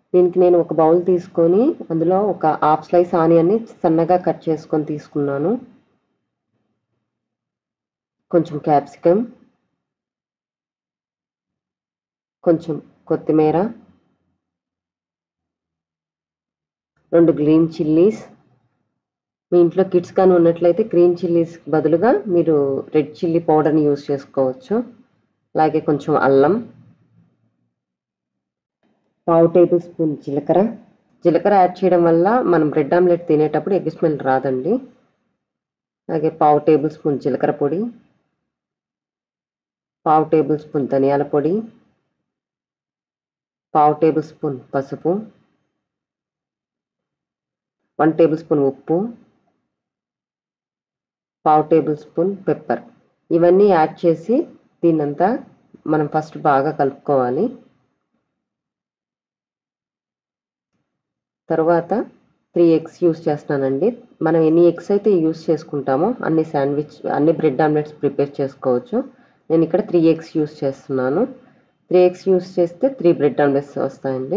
దీనికి నేను ఒక బౌల్ తీసుకొని అందులో ఒక హాఫ్ స్లైస్ ఆనియన్ని సన్నగా కట్ చేసుకొని తీసుకున్నాను కొంచెం క్యాప్సికమ్ కొంచెం కొత్తిమీర రెండు గ్రీన్ చిల్లీస్ మీ ఇంట్లో కిడ్స్ కానీ ఉన్నట్లయితే గ్రీన్ చిల్లీస్ బదులుగా మీరు రెడ్ చిల్లీ పౌడర్ని యూస్ చేసుకోవచ్చు అలాగే కొంచెం అల్లం పావు టేబుల్ స్పూన్ జీలకర్ర జీలకర్ర యాడ్ చేయడం వల్ల మనం బ్రెడ్ ఆమ్లెట్ తినేటప్పుడు ఎగ్ స్మెల్ రాదండి అలాగే పావు టేబుల్ స్పూన్ జీలకర్ర పొడి పావు టేబుల్ స్పూన్ ధనియాల పొడి పావు టేబుల్ స్పూన్ పసుపు వన్ టేబుల్ స్పూన్ ఉప్పు పావు టేబుల్ స్పూన్ పెప్పర్ ఇవన్నీ యాడ్ చేసి దీన్నంతా మనం ఫస్ట్ బాగా కలుపుకోవాలి తర్వాత త్రీ ఎగ్స్ యూస్ చేస్తున్నానండి మనం ఎన్ని ఎగ్స్ అయితే యూస్ చేసుకుంటామో అన్ని శాండ్విచ్ అన్ని బ్రెడ్ ఆమ్లెట్స్ ప్రిపేర్ చేసుకోవచ్చు నేను ఇక్కడ త్రీ ఎగ్స్ యూస్ చేస్తున్నాను త్రీ ఎగ్స్ యూస్ చేస్తే త్రీ బ్రెడ్ ఆమ్లెట్స్ వస్తాయండి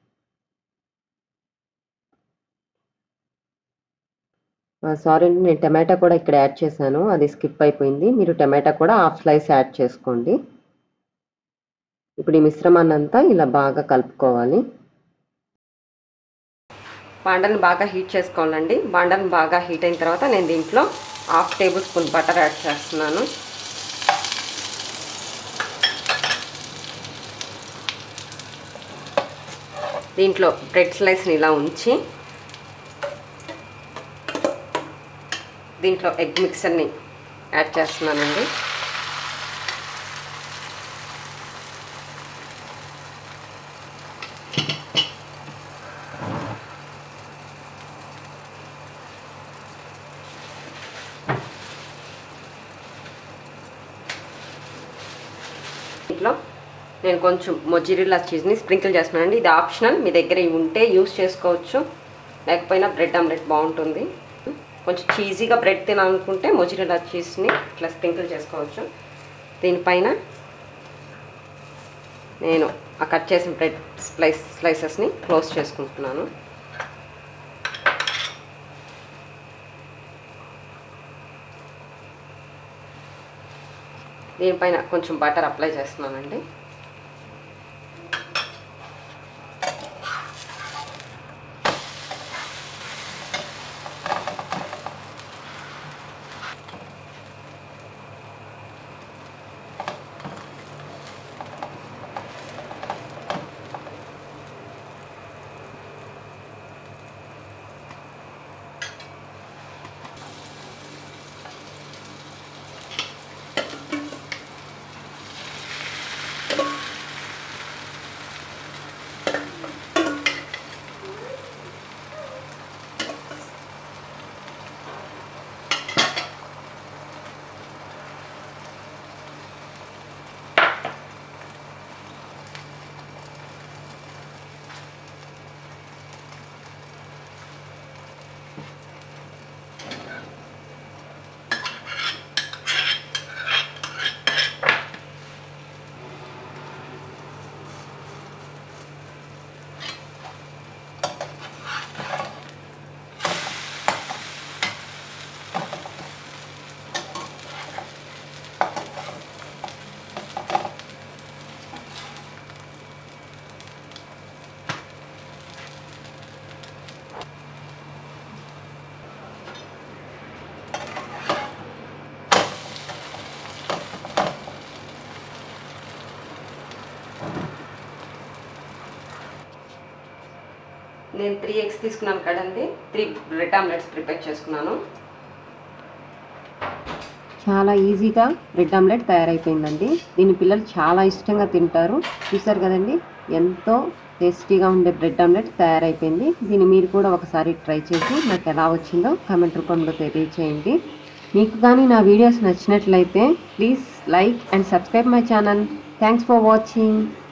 సారీ అండి నేను టమాటా కూడా ఇక్కడ యాడ్ చేశాను అది స్కిప్ అయిపోయింది మీరు టమాటా కూడా హాఫ్ స్లైస్ యాడ్ చేసుకోండి ఇప్పుడు ఈ మిశ్రమాన్ని అంతా ఇలా బాగా కలుపుకోవాలి బాండని బాగా హీట్ చేసుకోవాలండి బాండని బాగా హీట్ అయిన తర్వాత నేను దీంట్లో half tablespoon butter add చేస్తున్నాను దీంట్లో బ్రెడ్ స్లైస్ని ఇలా ఉంచి దీంట్లో ఎగ్ మిక్సర్ని యాడ్ చేస్తున్నానండి దీంట్లో నేను కొంచెం మొజిరిల్లా చీజ్ని స్ప్రింకిల్ చేస్తున్నానండి ఇది ఆప్షనల్ మీ దగ్గర ఇవి ఉంటే యూస్ చేసుకోవచ్చు లేకపోయినా బ్రెడ్ ఆమ్లెట్ బాగుంటుంది కొంచెం చీజీగా బ్రెడ్ తినాలనుకుంటే మొజిరిల్లా చీజ్ని ఇట్లా స్ప్రింకిల్ చేసుకోవచ్చు దీనిపైన నేను ఆ కట్ చేసిన బ్రెడ్ స్లైస్ స్లైసెస్ని క్లోజ్ చేసుకుంటున్నాను దీనిపైన కొంచెం బటర్ అప్లై చేస్తున్నానండి నేను త్రీ ఎగ్స్ తీసుకున్నాను కదండి త్రీ బ్రెడ్ ఆమ్లెట్స్ ప్రిపేర్ చేసుకున్నాను చాలా ఈజీగా బ్రెడ్ ఆమ్లెట్ తయారైపోయిందండి దీన్ని పిల్లలు చాలా ఇష్టంగా తింటారు చూసారు కదండి ఎంతో టేస్టీగా ఉండే బ్రెడ్ ఆమ్లెట్ తయారైపోయింది దీన్ని మీరు కూడా ఒకసారి ట్రై చేసి నాకు ఎలా వచ్చిందో కామెంట్ రూపంలో తెలియచేయండి మీకు కానీ నా వీడియోస్ నచ్చినట్లయితే please like and subscribe my channel thanks for watching